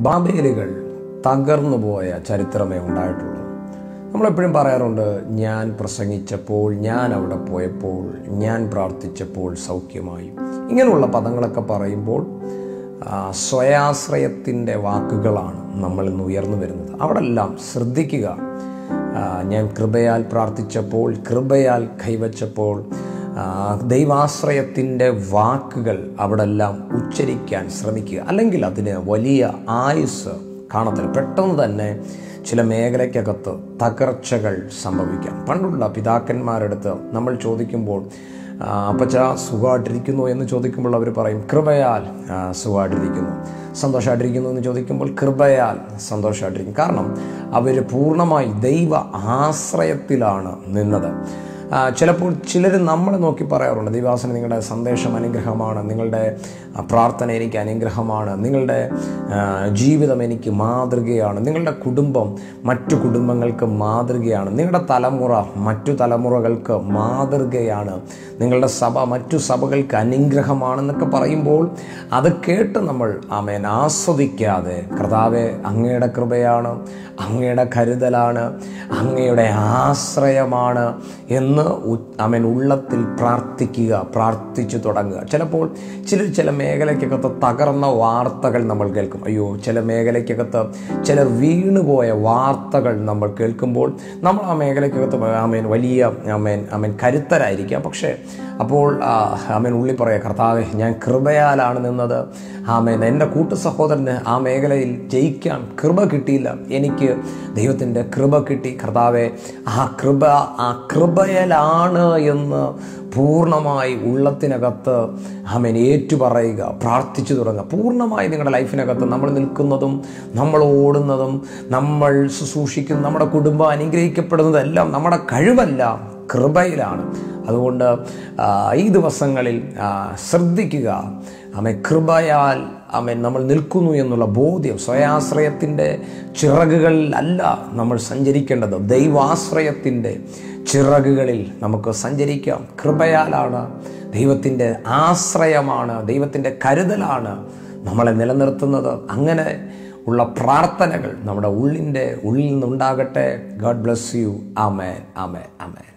ബാബേലുകൾ തകർന്നു പോയ ചരിത്രമേ ഉണ്ടായിട്ടുള്ളൂ നമ്മളെപ്പോഴും പറയാറുണ്ട് ഞാൻ പ്രസംഗിച്ചപ്പോൾ ഞാൻ അവിടെ പോയപ്പോൾ ഞാൻ പ്രാർത്ഥിച്ചപ്പോൾ സൗഖ്യമായി ഇങ്ങനെയുള്ള പദങ്ങളൊക്കെ പറയുമ്പോൾ ആ, സ്വയാശ്രയത്തിൻ്റെ വാക്കുകളാണ് നമ്മൾ ഇന്ന് ഉയർന്നു വരുന്നത് അവിടെ എല്ലാം ശ്രദ്ധിക്കുക ആ, ഞാൻ കൃപയാൽ പ്രാർത്ഥിച്ചപ്പോൾ കൃപയാൽ കൈവച്ചപ്പോൾ ആ, ദൈവാശ്രയത്തിൻ്റെ വാക്കുകൾ അവിടെ എല്ലാം ഉച്ചരിക്കാൻ ശ്രമിക്കുക അല്ലെങ്കിൽ അതിന് വലിയ ആയുസ് കാണത്തില്ല പെട്ടെന്ന് തന്നെ ചില മേഖലയ്ക്കകത്ത് തകർച്ചകൾ സംഭവിക്കാം പണ്ടുള്ള പിതാക്കന്മാരെടുത്ത് നമ്മൾ ചോദിക്കുമ്പോൾ ആ, അപ്പച്ച സുഖമായിട്ടിരിക്കുന്നു എന്ന് ചോദിക്കുമ്പോൾ അവർ പറയും കൃപയാൽ ആ, സുഖമായിട്ടിരിക്കുന്നു സന്തോഷമായിട്ടിരിക്കുന്നു എന്ന് ചോദിക്കുമ്പോൾ കൃപയാൽ സന്തോഷമായിട്ടിരിക്കും കാരണം അവർ പൂർണ്ണമായി ദൈവ ആശ്രയത്തിലാണ് നിന്നത് ആ, ചിലപ്പോൾ ചിലർ നമ്മളെ നോക്കി പറയാറുണ്ട് ദൈവാസന നിങ്ങളുടെ സന്ദേശം അനുഗ്രഹമാണ് നിങ്ങളുടെ ആ, പ്രാർത്ഥന എനിക്ക് അനുഗ്രഹമാണ് നിങ്ങളുടെ ആ, ജീവിതം എനിക്ക് മാതൃകയാണ് നിങ്ങളുടെ കുടുംബം മറ്റു കുടുംബങ്ങൾക്ക് മാതൃകയാണ് നിങ്ങളുടെ തലമുറ മറ്റു തലമുറകൾക്ക് മാതൃകയാണ് നിങ്ങളുടെ സഭ മറ്റു സഭകൾക്ക് അനുഗ്രഹമാണെന്നൊക്കെ പറയുമ്പോൾ അത് കേട്ട് നമ്മൾ ആമേൻ ആസ്വദിക്കാതെ കർത്താവെ അങ്ങയുടെ കൃപയാണ് അങ്ങയുടെ കരുതലാണ് അങ്ങയുടെ ആശ്രയമാണ് എന്ന് അവൻ ഉള്ളത്തിൽ പ്രാർത്ഥിക്കുക പ്രാർത്ഥിച്ചു തുടങ്ങുക ചിലപ്പോൾ ചിലർ ചില മേഖലയ്ക്കകത്ത് തകർന്ന വാർത്തകൾ നമ്മൾ കേൾക്കും അയ്യോ ചില മേഖലയ്ക്കകത്ത് ചിലർ വീണുപോയ വാർത്തകൾ നമ്മൾ കേൾക്കുമ്പോൾ നമ്മൾ ആ മേഖലയ്ക്കകത്ത് ആമേൻ വലിയ ആമേൻ ആമേൻ കരുത്തരായിരിക്കാം പക്ഷേ അപ്പോൾ ആ, ആമേൻ ഉള്ളി പറയാം കർത്താവെ ഞാൻ കൃപയാലാണ് നിന്നത് ആമേൻ എൻ്റെ കൂട്ടു സഹോദരന് ആ മേഖലയിൽ ജയിക്കാൻ കൃപ കിട്ടിയില്ല എനിക്ക് ദൈവത്തിൻ്റെ കൃപ കിട്ടി കർത്താവെ ആ കൃപ ആ കൃപയലാണ് എന്ന് പൂർണ്ണമായി ഉള്ളത്തിനകത്ത് ആമേൻ ഏറ്റുപറയുക പ്രാർത്ഥിച്ചു തുടങ്ങുക പൂർണ്ണമായി നിങ്ങളുടെ ലൈഫിനകത്ത് നമ്മൾ നിൽക്കുന്നതും നമ്മൾ ഓടുന്നതും നമ്മൾ ശുശ്രൂഷിക്കുന്ന നമ്മുടെ കുടുംബം അനുഗ്രഹിക്കപ്പെടുന്നതെല്ലാം നമ്മുടെ കഴിവല്ല കൃപയിലാണ് അതുകൊണ്ട് ആ, ഈ ദിവസങ്ങളിൽ ആ, ശ്രദ്ധിക്കുക ആമേ കൃപയാൽ ആമേൻ നമ്മൾ നിൽക്കുന്നു എന്നുള്ള ബോധ്യം സ്വയാശ്രയത്തിൻ്റെ ചിറകുകളിൽ അല്ല നമ്മൾ സഞ്ചരിക്കേണ്ടത് ദൈവാശ്രയത്തിൻ്റെ ചിറകുകളിൽ നമുക്ക് സഞ്ചരിക്കാം കൃപയാലാണ് ദൈവത്തിൻ്റെ ആശ്രയമാണ് ദൈവത്തിൻ്റെ കരുതലാണ് നമ്മളെ നിലനിർത്തുന്നത് അങ്ങനെ ഉള്ള പ്രാർത്ഥനകൾ നമ്മുടെ ഉള്ളിൻ്റെ ഉള്ളിൽ നിന്നുണ്ടാകട്ടെ ഗോഡ് ബ്ലെസ് യു ആമേ ആമേ ആമേ